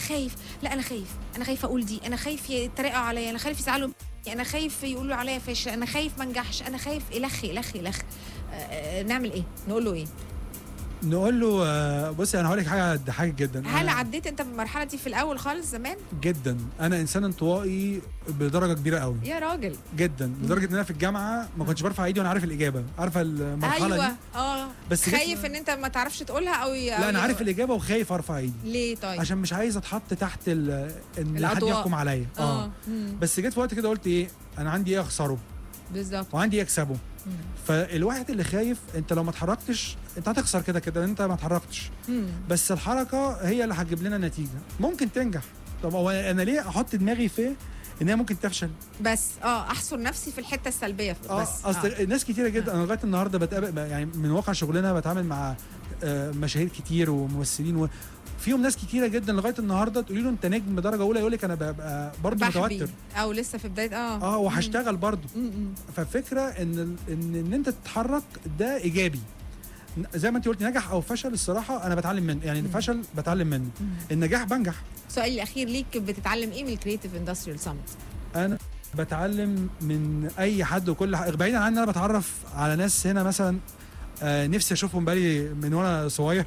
خايف لا انا خايف انا خايف اقول دي انا خايف يتريقوا عليا انا خايف يزعلوا مني، انا خايف يقولوا عليا فاشل انا خايف ما انجحش انا خايف الخ الخ الخ آه، آه، نعمل ايه نقول له ايه نقول له آه، بصي انا هقول لك حاجه تضحكك جدا هل أنا عديت انت بالمرحله دي في الاول خالص زمان جدا انا انسان انطوائي بدرجه كبيره قوي يا راجل جدا لدرجه ان انا في الجامعه ما كنتش برفع ايدي وانا عارف الاجابه عارفه المرحله ايوه دي اه بس جيت- خايف ان انت ما تعرفش تقولها او ي- لا انا أو- عارف الاجابه وخايف ارفع ايدي ليه طيب عشان مش عايز اتحط تحت ال- ان حد الأضواء. يحكم عليا اه مم. بس جيت في وقت كده قلت ايه انا عندي ايه اخسره بالظبط وعندي ايه اكسبه مم. فالواحد اللي خايف انت لو ما اتحركتش انت هتخسر كده كده انت ما اتحركتش مم. بس الحركه هي اللي هتجيب لنا نتيجه ممكن تنجح طب هو انا ليه احط دماغي في ان هي ممكن تفشل بس اه احصر نفسي في الحته السلبيه اه بس اصل آه. ناس كتيره جدا انا لغايه النهارده بتقابل يعني من واقع شغلنا بتعامل مع آه، مشاهير كتير وممثلين و فيهم ناس كتيره جدا لغايه النهارده تقولي له انت نجم درجه اولى يقول لك انا ببقى برضه بحبي. متوتر او لسه في بدايه اه اه وهشتغل برضه مم. مم. ففكره ان ال- ان ان انت تتحرك ده ايجابي ن- زي ما انت قلت نجح او فشل الصراحه انا بتعلم منه يعني الفشل بتعلم منه مم. النجاح بنجح سؤالي الاخير ليك بتتعلم ايه من الكريتيف اندستريال سامت انا بتعلم من اي حد وكل حاجه بعيدا عن ان انا بتعرف على ناس هنا مثلا آه نفسي اشوفهم بالي من وانا صغير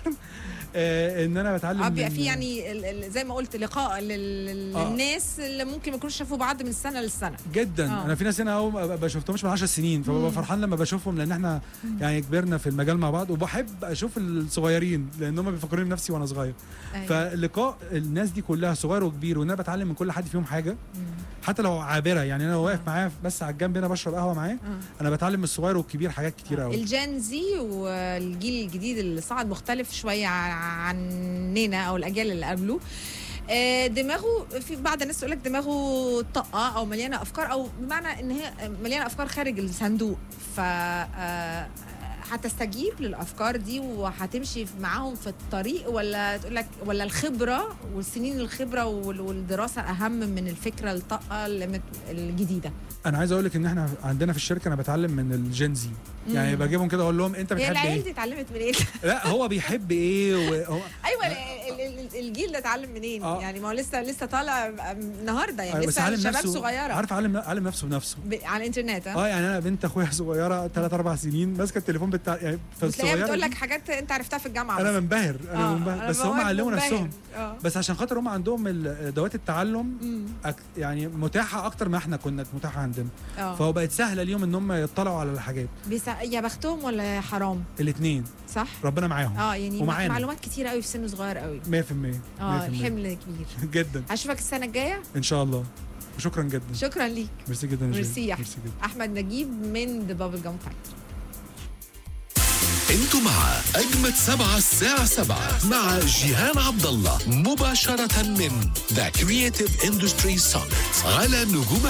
آه ان انا بتعلم اه بيبقى من- في يعني ال- ال- زي ما قلت لقاء لل- آه. للناس اللي ممكن ما يكونوش شافوا بعض من السنه للسنه جدا آه. انا في ناس هنا اهو ما ما شفتهمش من 10 سنين فببقى مم. فرحان لما بشوفهم لان احنا يعني كبرنا في المجال مع بعض وبحب اشوف الصغيرين لان هم بيفكروني بنفسي وانا صغير أيوة. فلقاء الناس دي كلها صغير وكبير وان انا بتعلم من كل حد فيهم حاجه مم. حتى لو عابره يعني انا واقف معاه بس على الجنب هنا بشرب قهوه معاه آه. انا بتعلم من الصغير والكبير حاجات كتير قوي الجين زي والجيل الجديد اللي صعد مختلف شويه ع- عننا او الاجيال اللي قبله آه، دماغه في بعض الناس تقول لك دماغه طاقه او مليانه افكار او بمعنى ان هي مليانه افكار خارج الصندوق ف آه، هتستجيب للافكار دي وهتمشي معاهم في الطريق ولا تقول لك ولا الخبره والسنين الخبره وال- والدراسه اهم من الفكره الطاقه اللي مت- الجديده انا عايز اقول لك ان احنا عندنا في الشركه انا بتعلم من الجنزي يعني مم. بجيبهم كده اقول لهم انت هي بتحب العيال ايه دي اتعلمت منين؟ لا هو بيحب ايه وهو ايوه ال- ال- ال- الجيل ده اتعلم منين؟ آه. يعني ما هو لسه لسه طالع النهارده يعني بس لسه علم شباب نفسه صغيره عارف علم علم نفسه بنفسه ب... على الانترنت ها اه يعني انا بنت اخويا صغيره 3 4 سنين ماسكه التليفون بتاع يعني وتلاقيها فالصغيره بتقول دي لك حاجات انت عرفتها في الجامعه انا بس. منبهر انا آه، منبهر بس هم بقول علموا منبهر. نفسهم اه بس عشان خاطر هم عندهم ال- ادوات التعلم مم. أك يعني متاحه اكتر ما احنا كنا متاحه عندنا اه فهو بقت سهله ليهم ان هم يطلعوا على الحاجات بيسا... يا بختهم ولا حرام الاثنين صح؟ ربنا معاهم اه يعني ومعانا. معلومات كتيره قوي في سن صغير قوي 100% 100% اه حمل كبير جدا هشوفك السنه الجايه ان شاء الله وشكرا جدا شكرا ليك ميرسي جدا يا ميرسي جيل. يا أحمد. ميرسي جدا احمد نجيب من ذا بابل جام فاكتوري انتوا مع اجمد سبعة الساعة سبعة مع جيهان عبد الله مباشرة من ذا كرييتيف اندستري سامت على نجوم